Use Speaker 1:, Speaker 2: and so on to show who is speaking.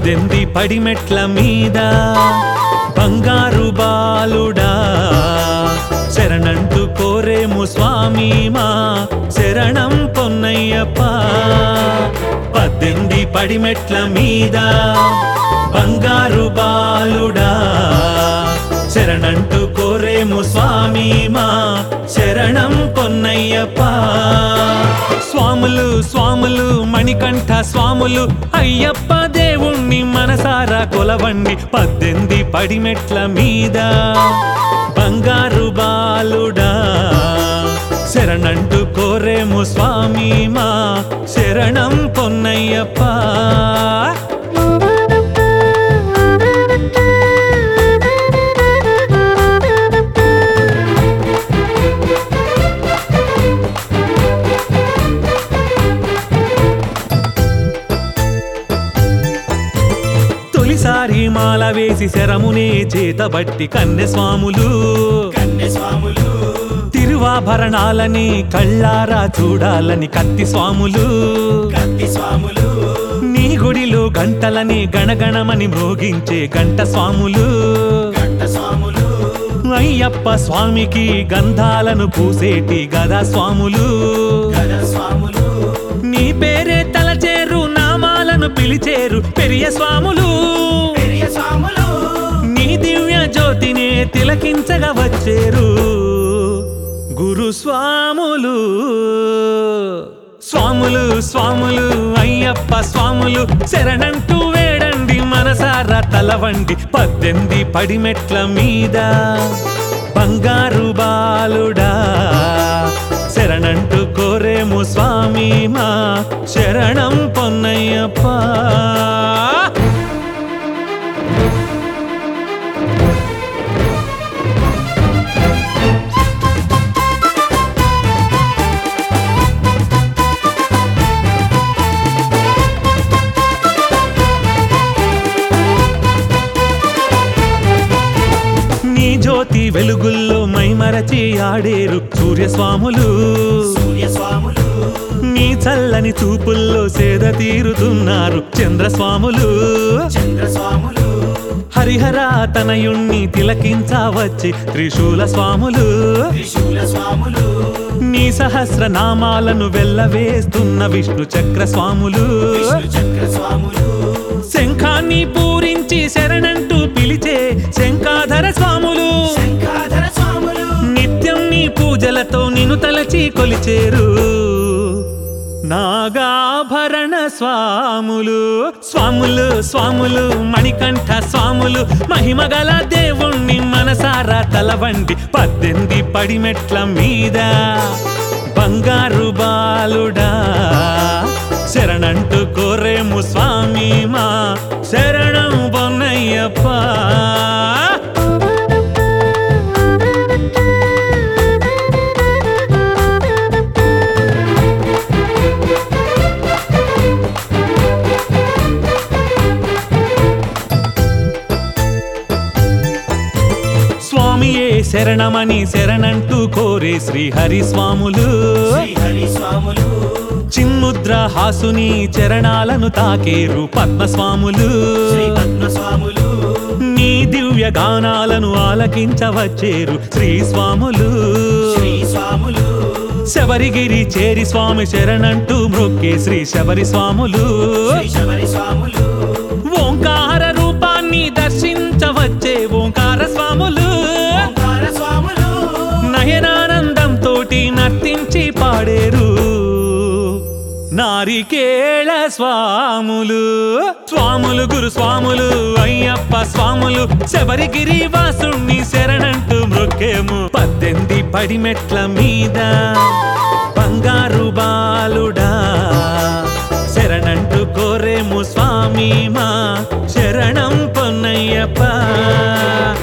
Speaker 1: పద్దెనిమిది పడిమెట్ల మీద బంగారు బాలుడా శరణంటూ కోరేము స్వామి మా శరణం పొన్నయ్యప్ప పద్దెనిమిది పడిమెట్ల మీద బంగారు బాలుడా శరణంటూ కోరేము స్వామి మా శరణం పొన్నయ్యప్ప స్వాములు స్వాములు మణికంఠ స్వాములు అయ్యప్ప దేవుణ్ణి మనసారా కొలవండి పద్దెనిమిది పడిమెట్ల మీద బంగారు బాలుడా శరణంటూ కోరేము స్వామి మా శరణం పొన్నయ్యప్ప తొలిసారి మాల వేసి శరమునే చేతబట్టి కన్నె స్వాములు
Speaker 2: కన్య స్వాములు
Speaker 1: తిరువాభరణాలని కళ్ళారా చూడాలని కత్తి స్వాములు
Speaker 2: కత్తి స్వాములు
Speaker 1: నీ గుడిలో గంటలని గణగణమని మ్రోగించే గంట స్వాములు
Speaker 2: గంట స్వాములు
Speaker 1: అయ్యప్ప స్వామికి గంధాలను పూసేటి గదా స్వాములు
Speaker 2: గద స్వాములు
Speaker 1: నీ పేరే తలచేరు నామాలను పిలిచేరు పెరియ స్వాములు
Speaker 2: పెరియ స్వాములు
Speaker 1: నీ దివ్య జ్యోతినే తిలకించగా వచ్చేరు గురు స్వాములు స్వాములు స్వాములు అయ్యప్ప స్వాములు శరణంటూ వేడండి మనసారా తలవండి పద్దెనిమిది పడిమెట్ల మీద బంగారు బాలుడా శరణంటూ కోరేము స్వామి మా శరణం పొన్నయ్యప్ప నీ జ్యోతి వెలుగుల్లో మైమరచి ఆడేరు సూర్యస్వాములు
Speaker 2: సూర్య స్వాములు
Speaker 1: నీ చల్లని చూపుల్లో సేద తీరుతున్నారు చంద్రస్వాములు
Speaker 2: చంద్ర స్వాములు
Speaker 1: హరిహర తనయుణ్ణి తిలకించవచ్చి త్రిశూల స్వాములు
Speaker 2: త్రిశూల స్వాములు
Speaker 1: నీ సహస్ర నామాలను వెళ్ళవేస్తున్న విష్ణు చక్ర స్వాములు
Speaker 2: విష్ణు చక్ర స్వాములు
Speaker 1: శంఖాన్ని పూరించి శరణంటూ పిలిచే శంఖాధర స్వాములు
Speaker 2: శంఖాధర స్వాములు
Speaker 1: నిత్యం నీ పూజలతో నిన్ను తలచి కొలిచేరు నాగాభరణ స్వాములు స్వాములు స్వాములు మణికంఠ స్వాములు మహిమగల దేవుణ్ణి మనసారా తలవండి పద్దెనిమిది పడిమెట్ల మీద బంగారు బాలుడా శరణంటూ కోరేము స్వామి మా శరణం బొన్నయ్యప్ప స్వామియే శరణమని శరణంటూ కోరే శ్రీహరి స్వాములు
Speaker 2: శ్రీహరి స్వాములు
Speaker 1: చిన్ముద్ర హాసుని చరణాలను తాకేరు పద్మస్వాములు
Speaker 2: శ్రీ పద్మ స్వాములు
Speaker 1: నీ దివ్య గానాలను ఆలకించవచ్చేరు శ్రీ స్వాములు
Speaker 2: శ్రీ స్వాములు
Speaker 1: శబరిగిరి చేరి స్వామి శరణంటూ మృక్కే శ్రీ శబరి స్వాములు
Speaker 2: శ్రీ శబరి స్వాములు
Speaker 1: ఓంకార రూపాన్ని దర్శించవచ్చే ఓంకార స్వాములు
Speaker 2: ఓంకార స్వాములు
Speaker 1: నయనానందం తోటి నర్తించి పాడేరు నారికేళ స్వాములు స్వాములు గురు స్వాములు అయ్యప్ప స్వాములు శబరిగిరి వాసుణ్ణి శరణంటూ మృక్కేము పద్దెనిమిది పడిమెట్ల మీద బంగారు బాలుడా శరణంటూ కోరేము స్వామి మా శరణం పొన్నయ్యప్ప